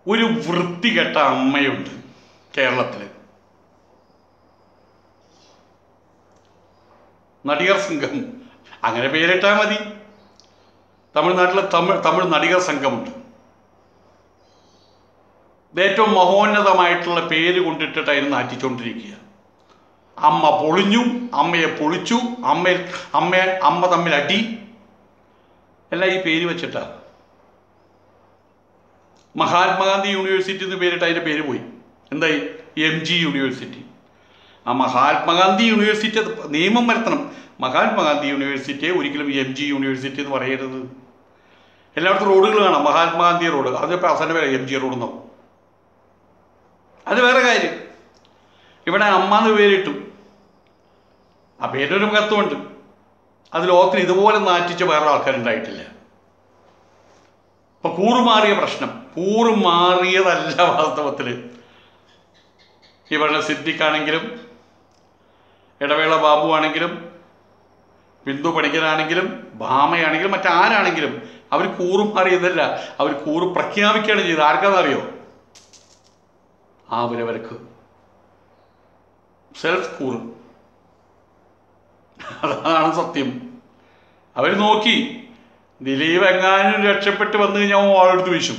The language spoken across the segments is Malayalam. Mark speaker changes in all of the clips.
Speaker 1: ഒരു വൃത്തികെട്ട അമ്മയുണ്ട് കേരളത്തിൽ നടികർ സംഘം അങ്ങനെ പേരിട്ടാൽ മതി തമിഴ്നാട്ടിലെ തമിഴ് തമിഴ് നടികർ സംഘമുണ്ട് ഇത് ഏറ്റവും മഹോന്നതമായിട്ടുള്ള പേര് കൊണ്ടിട്ടിട്ടായിരുന്നു നാറ്റിച്ചുകൊണ്ടിരിക്കുക അമ്മ പൊളിഞ്ഞു അമ്മയെ പൊളിച്ചു അമ്മ അമ്മ അമ്മ തമ്മിൽ അടി എല്ലാം ഈ പേര് വെച്ചിട്ടാ മഹാത്മാഗാന്ധി യൂണിവേഴ്സിറ്റി എന്ന് പേരിട്ട് അതിൻ്റെ പേര് പോയി എന്തായി എം ജി യൂണിവേഴ്സിറ്റി ആ മഹാത്മാഗാന്ധി യൂണിവേഴ്സിറ്റി അത് നിയമം വരുത്തണം മഹാത്മാഗാന്ധി യൂണിവേഴ്സിറ്റിയെ ഒരിക്കലും എം ജി യൂണിവേഴ്സിറ്റി എന്ന് പറയരുത് എല്ലായിടത്തും റോഡുകൾ കാണാം മഹാത്മാഗാന്ധി റോഡ് അതിപ്പോൾ അവസാനം വരെ എം ജി റോഡ് എന്നാവും അത് വേറെ കാര്യം ഇവിടെ അമ്മ എന്ന് പേരിട്ടു ആ പേരിനൊരു മഹത്വമുണ്ട് അത് ലോകത്തിൽ ഇതുപോലെ നാറ്റിച്ച വേറെ ആൾക്കാരുണ്ടായിട്ടില്ല ഇപ്പൊ കൂറുമാറിയ പ്രശ്നം കൂറുമാറിയതല്ല വാസ്തവത്തിൽ ഇവരുടെ സിദ്ധിക്കാണെങ്കിലും ഇടവേള ബാബു ആണെങ്കിലും ബിന്ദു പണിക്കരാണെങ്കിലും ഭാമയാണെങ്കിലും മറ്റാരാണെങ്കിലും അവർ കൂറുമാറിയതല്ല അവർ കൂറ് പ്രഖ്യാപിക്കുകയാണ് ചെയ്തത് ആർക്കാണെന്നറിയോ അവരവർക്ക് സെൽഫ് കൂറ് അതാണ് സത്യം അവർ നോക്കി ദിലീപ് എങ്ങാനും രക്ഷപ്പെട്ട് വന്നു കഴിഞ്ഞാൽ അവൻ വാളെടുത്ത് വീശും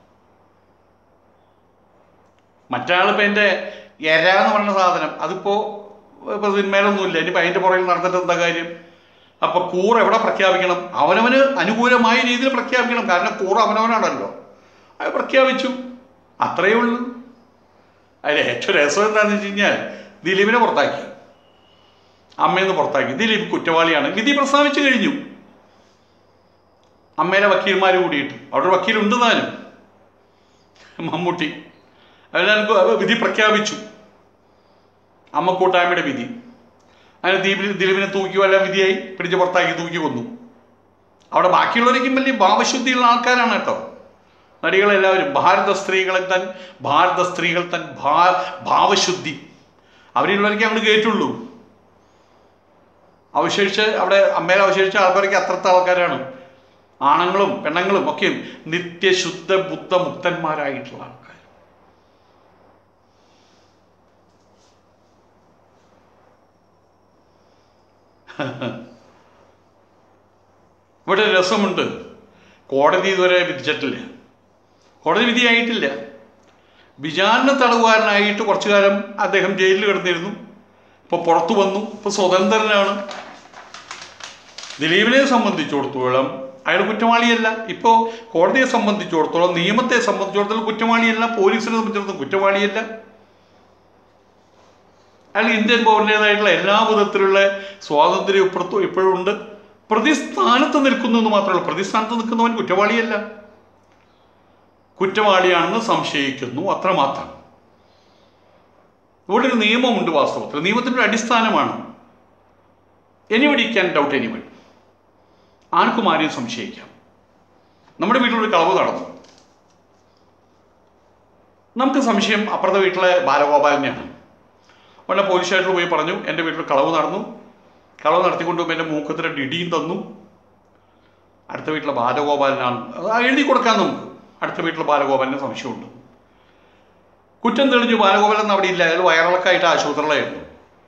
Speaker 1: മറ്റാളിപ്പോൾ എൻ്റെ എര എന്ന് പറഞ്ഞ സാധനം അതിപ്പോൾ ഇപ്പോൾ സിനിമയിലൊന്നുമില്ല ഇനിയിപ്പോൾ അതിൻ്റെ പുറകിൽ നടന്നിട്ട് എന്താ കാര്യം അപ്പോൾ കൂറ് എവിടെ പ്രഖ്യാപിക്കണം അവനവന് അനുകൂലമായ രീതിയിൽ പ്രഖ്യാപിക്കണം കാരണം കൂറ് അവനവനാണല്ലോ അത് പ്രഖ്യാപിച്ചു അത്രയേ ഉള്ളൂ അതിൽ ഏറ്റവും രസം എന്താണെന്ന് വെച്ച് കഴിഞ്ഞാൽ ദിലീപിനെ പുറത്താക്കി അമ്മയെന്ന് പുറത്താക്കി ദിലീപ് കുറ്റവാളിയാണ് വിധി പ്രസ്താവിച്ചു കഴിഞ്ഞു അമ്മയിലെ വക്കീൽമാർ കൂടിയിട്ട് അവിടെ ഒരു വക്കീലുണ്ട് താനും മമ്മൂട്ടി അവരെല്ലാം വിധി പ്രഖ്യാപിച്ചു അമ്മ കൂട്ടായ്മയുടെ വിധി അങ്ങനെ ദീപിൽ ദിലീപിനെ തൂക്കി വല്ല വിധിയായി പിടിച്ച് പുറത്താക്കി തൂക്കി കൊന്നു അവിടെ ബാക്കിയുള്ളവരേക്കും വലിയ ഭാവശുദ്ധിയുള്ള ആൾക്കാരാണ് കേട്ടോ നടികളെല്ലാവരും ഭാരത സ്ത്രീകളെ തൻ ഭാരത സ്ത്രീകൾ തൻ ഭാ ഭാവശുദ്ധി അവരുള്ളവർക്ക് അങ്ങോട്ട് കേട്ടുള്ളൂ അവശേഷിച്ച് അവിടെ അമ്മയിൽ അവശേഷിച്ച ആൾക്കാരൊക്കെ അത്രത്തെ ആൾക്കാരാണ് ആണുങ്ങളും പെണ്ണുങ്ങളും ഒക്കെ നിത്യശുദ്ധ ബുദ്ധ മുക്തന്മാരായിട്ടുള്ള ആൾക്കാർ ഇവിടെ ഒരു രസമുണ്ട് കോടതി ഇതുവരെ വിധിച്ചിട്ടില്ല കോടതി വിധിയായിട്ടില്ല വിചാരണ തടവുകാരനായിട്ട് കുറച്ചു കാലം അദ്ദേഹം ജയിലിൽ കിടന്നിരുന്നു ഇപ്പോൾ പുറത്തു വന്നു ഇപ്പോൾ സ്വതന്ത്രനാണ് ദിലീപിനെ സംബന്ധിച്ചിടത്തോളം അയാൾ കുറ്റവാളിയല്ല ഇപ്പോൾ കോടതിയെ സംബന്ധിച്ചിടത്തോളം നിയമത്തെ സംബന്ധിച്ചിടത്തോളം കുറ്റവാളിയല്ല പോലീസിനെ സംബന്ധിച്ചിടത്തോളം കുറ്റവാളിയല്ല അയാൾ ഇന്ത്യൻ പൗരൻ്റേതായിട്ടുള്ള എല്ലാ വിധത്തിലുള്ള സ്വാതന്ത്ര്യം ഇപ്പുറത്തും ഇപ്പോഴും ഉണ്ട് പ്രതിസ്ഥാനത്ത് നിൽക്കുന്നു എന്ന് മാത്രമല്ല പ്രതിസ്ഥാനത്ത് നിൽക്കുന്നവൻ കുറ്റവാളിയല്ല കുറ്റവാളിയാണെന്ന് സംശയിക്കുന്നു അത്രമാത്രം ഇവിടെ ഒരു നിയമമുണ്ട് വാസ്തവത്തിൽ നിയമത്തിൻ്റെ ഒരു അടിസ്ഥാനമാണ് എനിവടി ക്യാൻ ഡൗട്ട് എനിവൺ ആർക്കും ആരെയും സംശയിക്കാം നമ്മുടെ വീട്ടിലൊരു കളവ് നടന്നു നമുക്ക് സംശയം അപ്പുറത്തെ വീട്ടിലെ ബാലഗോപാലിനെയാണ് ഉടനെ പോലീസ് സ്റ്റേഷനിൽ പോയി പറഞ്ഞു എൻ്റെ വീട്ടിൽ കളവ് നടന്നു കളവ് നടത്തിക്കൊണ്ട് പോകുമ്പോൾ എൻ്റെ മൂക്കത്തിൽ രണ്ട് ഇടിയും തന്നു അടുത്ത വീട്ടിലെ ബാലഗോപാലനാണ് അത് എഴുതി കൊടുക്കാം നമുക്ക് അടുത്ത വീട്ടിലെ ബാലഗോപാലിന് സംശയമുണ്ട് കുറ്റം തെളിഞ്ഞു ബാലഗോപാലൻ അവിടെ ഇല്ല അയാൾ വയറിളക്കായിട്ട് ആശുപത്രിയിലായിരുന്നു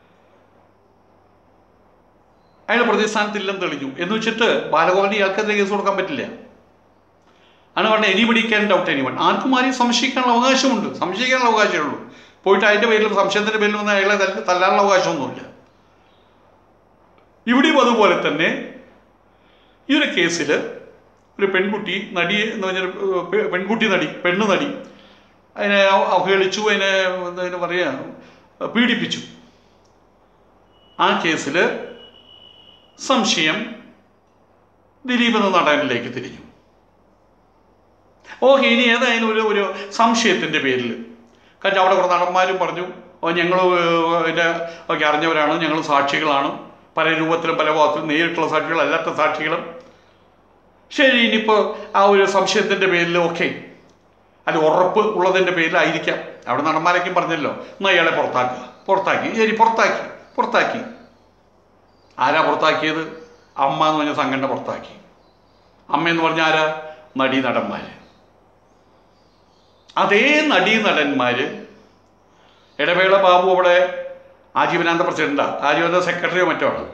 Speaker 1: അയാൾ പ്രതിസ്ഥാനത്തില്ലെന്ന് തെളിഞ്ഞു എന്ന് വെച്ചിട്ട് ബാലഗോപാലിന് ഇയാൾക്കെതിരെ കേസ് കൊടുക്കാൻ പറ്റില്ല ആണ് പറഞ്ഞത് എനി പിടിക്കാൻ ഡൗട്ട് എനിവൺ ആർക്കും ആരെയും സംശയിക്കാനുള്ള അവകാശമുണ്ട് സംശയിക്കാനുള്ള അവകാശമേ ഉള്ളൂ പോയിട്ട് അതിൻ്റെ പേരിൽ സംശയത്തിൻ്റെ പേരിൽ വന്ന് അയാളെ തല്ല- തല്ലാനുള്ള അവകാശമൊന്നുമില്ല ഇവിടെയും അതുപോലെ തന്നെ ഈ ഒരു കേസിൽ ഒരു പെൺകുട്ടി നടി എന്ന് പറഞ്ഞൊരു ഏർ, പെ- പെൺകുട്ടി നടി പെണ്ണ് നടി അതിനെ അവ- അവഹേളിച്ചു അതിനെ എന്താ പറയുക പീഡിപ്പിച്ചു ആ കേസിൽ സംശയം ദിലീപ് എന്ന നടനിലേക്ക് തിരിഞ്ഞു ഓക്കെ ഇനി ഏതായാലും ഒരു ഒരു സംശയത്തിൻ്റെ പേരിൽ കാരണം അവിടെ കുറേ നടന്മാരും പറഞ്ഞു ഓ ഞങ്ങൾ ഇതിൻ്റെ ഒക്കെ അറിഞ്ഞവരാണ് ഞങ്ങൾ സാക്ഷികളാണ് പല രൂപത്തിലും പല ഭാഗത്തിലും നേരിട്ടുള്ള സാക്ഷികൾ അല്ലാത്ത സാക്ഷികളും ശരി ഇനിയിപ്പോൾ ആ ഒരു സംശയത്തിൻ്റെ പേരിൽ ഓക്കെ അത് ഉറപ്പ് ഉള്ളതിൻ്റെ പേരിലായിരിക്കാം അവിടെ നടന്മാരൊക്കെ പറഞ്ഞല്ലോ എന്നാൽ ഇയാളെ പുറത്താക്കുക പുറത്താക്കി ശരി പുറത്താക്കി പുറത്താക്കി ആരാ പുറത്താക്കിയത് അമ്മ എന്ന് പറഞ്ഞ സംഘടന പുറത്താക്കി അമ്മ എന്ന് പറഞ്ഞ ആരാ നടി നടന്മാർ അതേ നടീനടന്മാർ ഇടവേള ബാബു അവിടെ ആജീവനാന്ത പ്രസിഡന്റാണ് ആജീവനാന്ത സെക്രട്ടറിയോ മറ്റോ ആണ്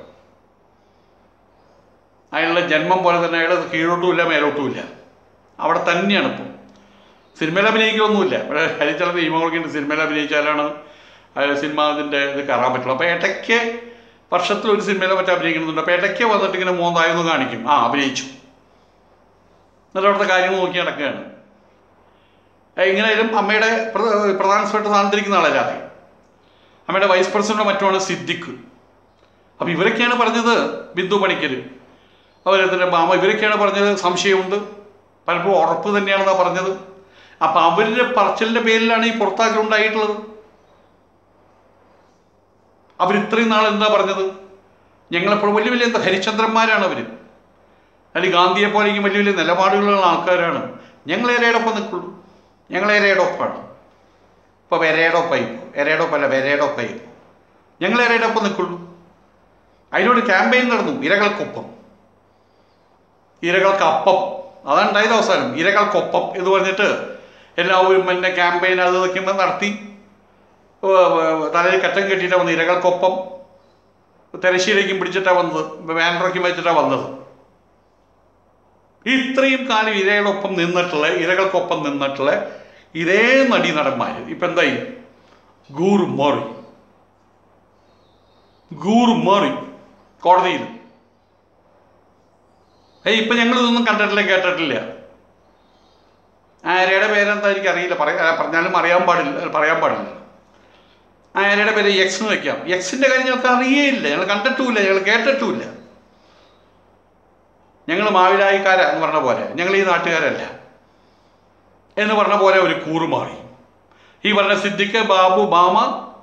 Speaker 1: അയാളുടെ ജന്മം പോലെ തന്നെ അയാൾ കീഴോട്ടുമില്ല മേലോട്ടുമില്ല അവിടെ തന്നെയാണ് ഇപ്പോൾ സിനിമയിൽ അഭിനയിക്കൊന്നുമില്ല ഇവിടെ അതിൽ ചില നിയമങ്ങളൊക്കെ ഉണ്ട് സിനിമയിൽ അഭിനയിച്ചാലാണ് അയാൾ സിനിമ അതിൻ്റെ ഇത് കയറാൻ പറ്റുള്ളൂ അപ്പോൾ ഇടയ്ക്ക് വർഷത്തിൽ ഒരു സിനിമയിലോ മറ്റോ അഭിനയിക്കുന്നുണ്ട് അപ്പോൾ ഇടയ്ക്ക് വന്നിട്ട് ഇങ്ങനെ മൂന്നായൊന്ന് കാണിക്കും ആ അഭിനയിച്ചു എന്നിട്ട് അവിടുത്തെ കാര്യങ്ങൾ നോക്കി നടക്കുകയാണ് എങ്ങനെയായാലും അമ്മയുടെ പ്ര- പ്രധാനപ്പെട്ട സ്ഥാനത്തിരിക്കുന്ന ആളല്ലാതെ അമ്മയുടെ വൈസ് പ്രസിഡന്റ് മറ്റുമാണ് സിദ്ദിഖ് അപ്പോൾ ഇവരൊക്കെയാണ് പറഞ്ഞത് ബിന്ദു പണിക്കർ അവരത്തിൻ്റെ മാമ ഇവരൊക്കെയാണ് പറഞ്ഞത് സംശയമുണ്ട് പലപ്പോഴും ഉറപ്പ് തന്നെയാണെന്നാണ് പറഞ്ഞത് അപ്പം അവരുടെ പറച്ചിലിൻ്റെ പേരിലാണ് ഈ പുറത്താക്കൽ ഉണ്ടായിട്ടുള്ളത് അവർ ഇത്രയും നാൾ എന്താ പറഞ്ഞത് ഞങ്ങളെപ്പോഴും വലിയ വലിയ എന്താ ഹരിചന്ദ്രന്മാരാണ് അവർ അല്ലെങ്കിൽ ഗാന്ധിയെ പോലെയും വലിയ വലിയ നിലപാടുകളുള്ള ആൾക്കാരാണ് ഞങ്ങൾ എരയോടൊപ്പം നിൽക്കുള്ളൂ ഞങ്ങൾ എരയോടൊപ്പമാണ് ഇപ്പോൾ വെരയോടൊപ്പമായി ഇപ്പോൾ എരയോടൊപ്പമല്ല വെരയോടൊപ്പമായി ഇപ്പോൾ ഞങ്ങൾ എരയോടൊപ്പം നിൽക്കുള്ളൂ അതിനോട് ക്യാമ്പയിൻ നടന്നു ഇരകൾക്കൊപ്പം ഇരകൾക്കപ്പം അതാണ് ഉണ്ടായത് അവസാനം ഇരകൾക്കൊപ്പം എന്ന് പറഞ്ഞിട്ട് എല്ലാവരും എൻ്റെ ക്യാമ്പയിൻ അത് ഇതൊക്കെ നടത്തി ഏർ, ഏർ, തലയിൽ കറ്റം കെട്ടിയിട്ടാണ് വന്നത് ഇരകൾക്കൊപ്പം തെരശ്ശീലേക്കും പിടിച്ചിട്ടാണ് വന്നത് ബാനറൊക്കെ വെച്ചിട്ടാണ് വന്നത് ഇത്രയും കാലം ഇരകളൊപ്പം നിന്നിട്ടുള്ള ഇരകൾക്കൊപ്പം നിന്നിട്ടുള്ള ഇതേ നടി നടന്മാർ ഇപ്പം എന്തായി ഗൂർ മോറി ഗൂർ മോറി കോടതിയിൽ ഏയ് ഇപ്പം ഞങ്ങൾ ഇതൊന്നും കണ്ടിട്ടില്ല കേട്ടിട്ടില്ല ആര്യയുടെ പേരെന്താ എനിക്ക് അറിയില്ല പറയാ പറഞ്ഞാലും അറിയാൻ പാടില്ല പറയാൻ പാടില്ല ആര്യയുടെ പേര് എക്സ് എന്ന് വെക്കാം എക്സിൻ്റെ കാര്യം ഞങ്ങൾക്ക് അറിയേയില്ല ഞങ്ങൾ കണ്ടിട്ടുമില്ല ഞങ്ങൾ കേട്ടിട്ടുമില്ല ഞങ്ങൾ മാവിലായിക്കാരാ എന്ന് പറഞ്ഞ പോലെ ഞങ്ങൾ ഈ നാട്ടുകാരല്ല എന്ന് പറഞ്ഞ പോലെ ഒരു കൂറ് മാറി ഈ പറഞ്ഞ സിദ്ദിഖ് ബാബു ബാമ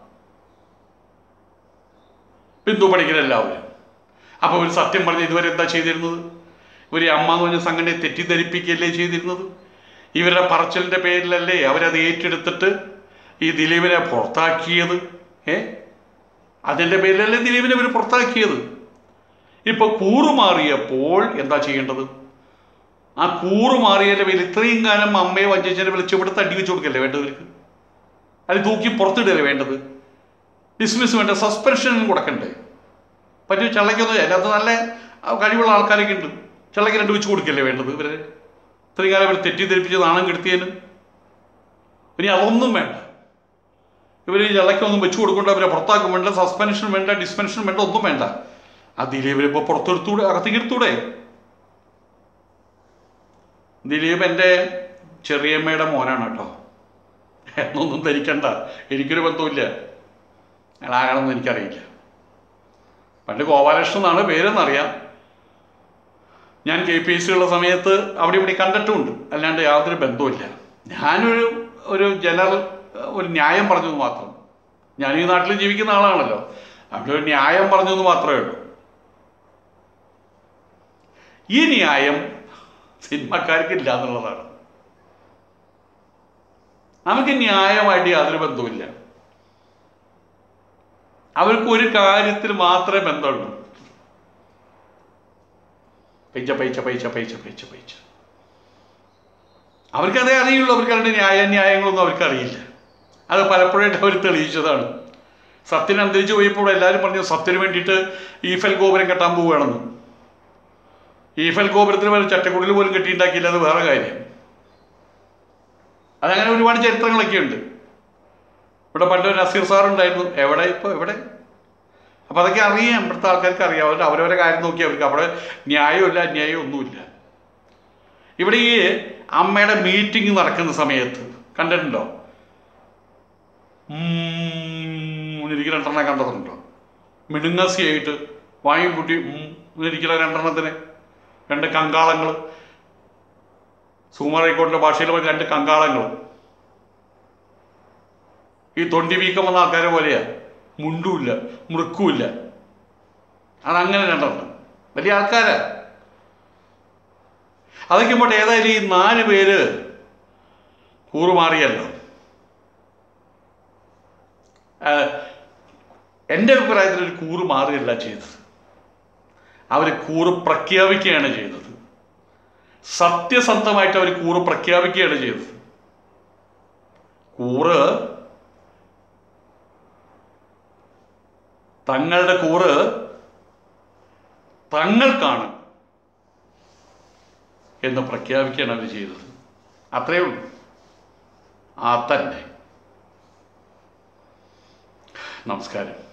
Speaker 1: ബിന്ദു പഠിക്കലെല്ലാവരും അപ്പോൾ ഒരു സത്യം പറഞ്ഞ് ഇതുവരെ എന്താ ചെയ്തിരുന്നത് ഇവർ അമ്മ എന്ന് പറഞ്ഞ സംഘടനയെ തെറ്റിദ്ധരിപ്പിക്കുകയല്ലേ ചെയ്തിരുന്നത് ഇവരുടെ പറച്ചിലിൻ്റെ പേരിലല്ലേ അവരത് ഏറ്റെടുത്തിട്ട് ഈ ദിലീപിനെ പുറത്താക്കിയത് ഏ അതിൻ്റെ പേരിലല്ലേ ദിലീപിനെ ഇവർ പുറത്താക്കിയത് ഇപ്പൊ കൂറുമാറിയപ്പോൾ എന്താ ചെയ്യേണ്ടത് ആ കൂറുമാറിയതിന്റെ പേരിൽ ഇത്രയും കാലം അമ്മയെ വഞ്ചിച്ചതിനെ വിളിച്ച് ഇവിടെ തടി വെച്ച് കൊടുക്കല്ലേ വേണ്ടത് ഇവർക്ക് അത് തൂക്കി പുറത്തിടല്ലേ വേണ്ടത് ഡിസ്മിസ് വേണ്ട സസ്പെൻഷനും കൊടുക്കണ്ടേ പറ്റി ചള്ളയ്ക്കൊന്നും അതിനകത്ത് നല്ല ആ, കഴിവുള്ള ആൾക്കാരൊക്കെ ഉണ്ട് ചള്ളയ്ക്ക് രണ്ട് വെച്ച് കൊടുക്കല്ലേ വേണ്ടത് ഇവരെ ഇത്രയും കാലം ഇവർ തെറ്റിദ്ധരിപ്പിച്ച് നാണം കെടുത്തിയതിന് ഇനി അതൊന്നും വേണ്ട ഇവർ ഈ ചള്ളയ്ക്കൊന്നും വെച്ച് കൊടുക്കേണ്ട അവരെ പുറത്താക്കും വേണ്ട സസ്പെൻഷൻ വേണ്ട ഡിസ്പെൻഷൻ വേണ്ട ഒന്നും വേണ്ട ആ ദിലീപിനെ ഇപ്പോൾ പുറത്തെടുത്തൂടെ അകത്തേക്ക് എടുത്തൂടെ ദിലീപ് എൻ്റെ ചെറിയമ്മയുടെ മോനാണ് കേട്ടോ എന്നൊന്നും ധരിക്കണ്ട എനിക്കൊരു ബന്ധവുമില്ല അയാളാകണമെന്ന് എനിക്കറിയില്ല പണ്ട് ഗോപാലകൃഷ്ണൻ എന്നാണ് പേരെന്നറിയാം ഞാൻ കെ പി എസ് സി ഉള്ള സമയത്ത് അവിടെ ഇവിടെ കണ്ടിട്ടുമുണ്ട് അല്ലാണ്ട് യാതൊരു ബന്ധവുമില്ല ഞാനൊരു ഒരു ജനറൽ ഒരു ന്യായം പറഞ്ഞു എന്ന് മാത്രം ഞാൻ ഈ നാട്ടിൽ ജീവിക്കുന്ന ആളാണല്ലോ അവിടെ ഒരു ന്യായം പറഞ്ഞു എന്ന് മാത്രമേ ഉള്ളൂ ഈ ന്യായം സിനിമക്കാർക്ക് ഇല്ല എന്നുള്ളതാണ് നമുക്ക് ന്യായമായിട്ട് യാതൊരു ബന്ധവുമില്ല അവർക്ക് ഒരു കാര്യത്തിൽ മാത്രമേ ബന്ധമുള്ളൂ പൈച്ച പൈച്ച പൈച്ച പൈച്ച പൈച്ച പൈച്ച അവർക്കതേ അറിയുള്ളൂ അവർക്ക് അതിൻ്റെ ന്യായ ന്യായങ്ങളൊന്നും അവർക്ക് അറിയില്ല അത് പലപ്പോഴായിട്ട് അവർ തെളിയിച്ചതാണ് സത്യൻ അന്തരിച്ച് പോയപ്പോൾ എല്ലാവരും പറഞ്ഞു സത്യന് വേണ്ടിയിട്ട് ഈഫൽ ഗോപുരം കെട്ടാൻ പോവുകയാണെന്ന് ഈഫൽ ഗോപുരത്തിന് വരെ ചട്ടക്കുടിൽ പോലും കെട്ടിയിട്ടുണ്ടാക്കിയില്ല അത് വേറെ കാര്യം അതങ്ങനെ ഒരുപാട് ചരിത്രങ്ങളൊക്കെ ഉണ്ട് ഇവിടെ പണ്ട് ഒരു നസീർ സാർ ഉണ്ടായിരുന്നു എവിടെ ഇപ്പോൾ എവിടെ അപ്പോൾ അതൊക്കെ അറിയാം ഇവിടുത്തെ ആൾക്കാർക്ക് അറിയാം അവർ അവരവരെ കാര്യം നോക്കി അവർക്ക് അവിടെ ന്യായമില്ല അന്യായം ഒന്നുമില്ല ഇവിടെ ഈ അമ്മയുടെ മീറ്റിംഗ് നടക്കുന്ന സമയത്ത് കണ്ടിട്ടുണ്ടോ ഇരിക്കുന്ന രണ്ടെണ്ണം കണ്ടതുണ്ടോ മിടുങ്ങസിയായിട്ട് വായും കൂട്ടി ഇരിക്കുന്ന രണ്ടെണ്ണത്തിന് രണ്ട് കങ്കാളങ്ങൾ സുകുമാരൈക്കോട്ടിൻ്റെ ഭാഷയിൽ പറഞ്ഞ രണ്ട് കങ്കാളങ്ങൾ ഈ തൊണ്ടി വീക്കം വന്ന ആൾക്കാരെ പോലെയാ മുണ്ടുമില്ല മുറുക്കുമില്ല അതങ്ങനെ രണ്ടെണ്ണം വലിയ ആൾക്കാരാ അതൊക്കെ പോട്ടെ ഏതായാലും ഈ നാല് പേര് കൂറുമാറിയല്ലോ ആ, എൻ്റെ അഭിപ്രായത്തിൽ ഒരു കൂറ് മാറുകയല്ല ചെയ്തത് അവർ കൂറ് പ്രഖ്യാപിക്കുകയാണ് ചെയ്തത് സത്യസന്ധമായിട്ട് അവർ കൂറ് പ്രഖ്യാപിക്കുകയാണ് ചെയ്തത് കൂറ് തങ്ങളുടെ കൂറ് തങ്ങൾക്കാണ് എന്ന് പ്രഖ്യാപിക്കുകയാണ് അവർ ചെയ്തത് അത്രയേ ഉള്ളൂ ആ തന്നെ നമസ്കാരം